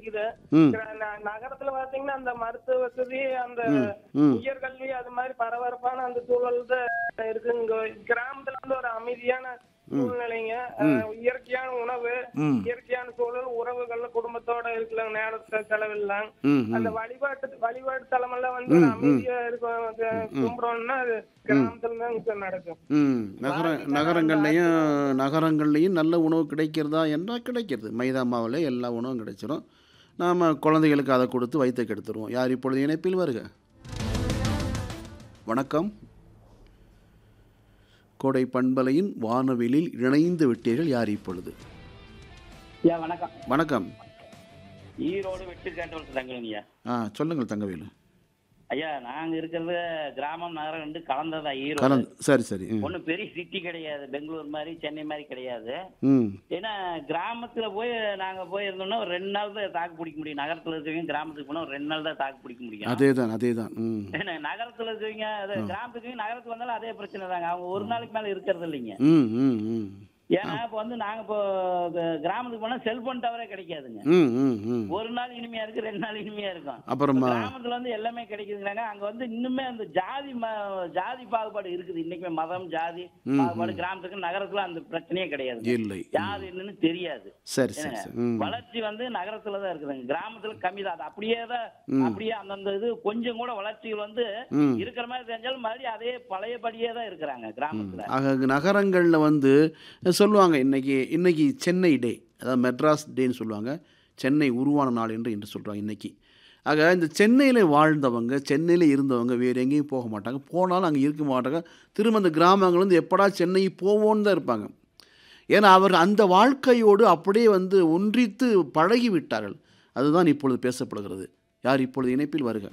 இருக்குது ம் கிர- ந- நகரத்துல பாத்தீங்கன்னா அந்த மருத்துவ வசதி அந்த ம் ம் உயர்கல்வி அது மாதிரி பரபரப்பான அந்த சூழல் தான் இருக்கு இங்க கிராமத்துல வந்து ஒரு அமைதியான சூழ்நிலைங்க அஹ், இயற்கையான உணவு ம் இயற்கையான சூழல் உறவுகள் குடும்பத்தோட இருக்கலாம் நேரத்தை செலவிடலாம் ம் அந்த வழிபாட்டு வழிபாட்டு தலமெல்லாம் வந்து ஒரு அமைதியா இருக்கும் அது கும்பிடணும்னா அது கிராமத்துல தான் இங்க நடக்கும் ம் நகர நகரங்கள்லையும் நகரங்கள்லையும் நல்ல உணவு கிடைக்கிறதா என்றால் கிடைக்கிறது மைதா மாவில் எல்லா உணவும் கிடைச்சிரும் நாம் குழந்தைகளுக்கு அதை கொடுத்து வயிற்றுக்கு எடுத்துருவோம் யார் இப்பொழுது இணைப்பில் வருக வணக்கம் கோடை பண்பலையின் வானவிலில் இணைந்து விட்டீர்கள் யார் இப்பொழுது ஐயா வணக்கம் வணக்கம் ஈரோடு வெட்டு கேட்டவர்கள் தங்கலுங்கய்யா ஆ சொல்லுங்கள் தங்கவேலு ஐயா நாங்க இருக்கிறது கிராமம் நகரம் ரெண்டு கலந்ததா ஈரோடு கலந்து சரி சரி ம் ஒன்றும் பெரிய சிட்டி கிடையாது பெங்களூர் மாதிரி சென்னை மாதிரி கிடையாது ம் ஏன்னா கிராமத்துல போய் நாங்க போய் இருந்தோம்னா ஒரு ரெண்டு நாள் தான் தாக்கு பிடிக்க முடியும் நகரத்துல இருக்கவங்க கிராமத்துக்கு போனா ஒரு ரெண்டு நாள் தான் தாக்கு பிடிக்க முடியும் அதே தான் அதே தான் ம் ஏன்னா நகரத்துல இருக்கவங்க அது கிராமத்துக்கு இருக்கவங்க நகரத்துக்கு வந்தாலும் அதே பிரச்சனை தாங்க அவங்க ஒரு நாளைக்கு மேல இருக்கிறது இல்லைங்க ம் ம் ம் ஏன்னா இப்போ வந்து நாங்க இப்போ க- கிராமத்துக்கு போனா செல்போன் டவரே கிடைக்காதுங்க ம் ம் ம் ஒரு நாள் இனிமையா இருக்கு ரெண்டு நாள் இனிமையா இருக்கும் அப்புறமா கிராமத்துல வந்து எல்லாமே கிடைக்குதுங்கிறாங்க அங்க வந்து இன்னுமே அந்த ஜாதி ம- ஜாதி பாகுபாடு இருக்குது இன்னைக்குமே மதம் ஜாதி ம், பாகுபாடு கிராமத்துக்கு நகரத்துல அந்த பிரச்சனையே கிடையாது இல்லை ஜாதி என்னன்னு தெரியாது சரி சரி சரி ம் வளர்ச்சி வந்து நகரத்துல தான் இருக்குதுங்க கிராமத்துல கம்மி தான் அது அப்படியே தான் அப்படியே அந்தந்த இது கொஞ்சம் கூட வளர்ச்சிகள் வந்து ம் இருக்கிற மாதிரி தெரிஞ்சாலும் மறுபடியும் அதே பழையபடியே தான் இருக்கிறாங்க கிராமத்துல ஆக நகரங்களில் வந்து சொல்லுவாங்க இன்னைக்கு இன்னைக்கு சென்னை டே அதாவது மெட்ராஸ் டேன்னு சொல்லுவாங்க சென்னை உருவான நாள் என்று என்று சொல்கிறாங்க இன்னைக்கு ஆக இந்த சென்னையில் வாழ்ந்தவங்க சென்னையில் இருந்தவங்க வேறு எங்கேயும் போக மாட்டாங்க போனாலும் அங்கே இருக்க மாட்டாங்க திரும்ப அந்த கிராமங்கள் வந்து எப்படா சென்னை போவோன்னு தான் இருப்பாங்க ஏன்னா அவர் அந்த வாழ்க்கையோடு அப்படியே வந்து ஒன்றித்து பழகி விட்டார்கள் அதுதான் இப்பொழுது பேசப்படுகிறது யார் இப்பொழுது இணைப்பில் வருக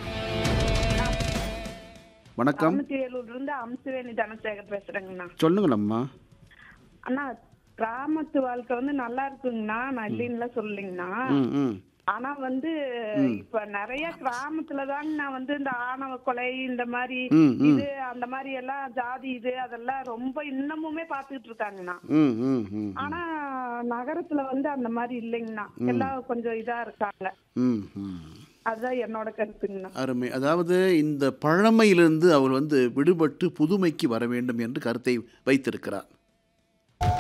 வணக்கம் ராமத்திவேலூர்ல இருந்து அம்சவேணி தனசேகர் பேசுறேங்கண்ணா சொல்லுங்களம்மா அண்ணா கிராமத்து வாழ்க்கை வந்து நல்லா இருக்குங்கண்ணா நான் இல்லைன்னு சொல்லலைங்கண்ணா ம் ம் ஆனா வந்து இப்ப நிறைய கிராமத்துல தாங்க நான் வந்து இந்த ஆணவ கொலை இந்த மாதிரி ம் ம் இது அந்த மாதிரி எல்லாம் ஜாதி இது அதெல்லாம் ரொம்ப இன்னமுமே பாத்துக்கிட்டு இருக்காங்கண்ணா ம் ம் ம் ஆனா நகரத்துல வந்து அந்த மாதிரி இல்லைங்கண்ணா எல்லாம் கொஞ்சம் இதா இருக்காங்க ம் ம் அதுதான் என்னோட கருத்துங்கண்ணா அருமை அதாவது இந்த பழமையிலிருந்து அவர் வந்து விடுபட்டு புதுமைக்கு வர வேண்டும் என்று கருத்தை வைத்திருக்கிறார்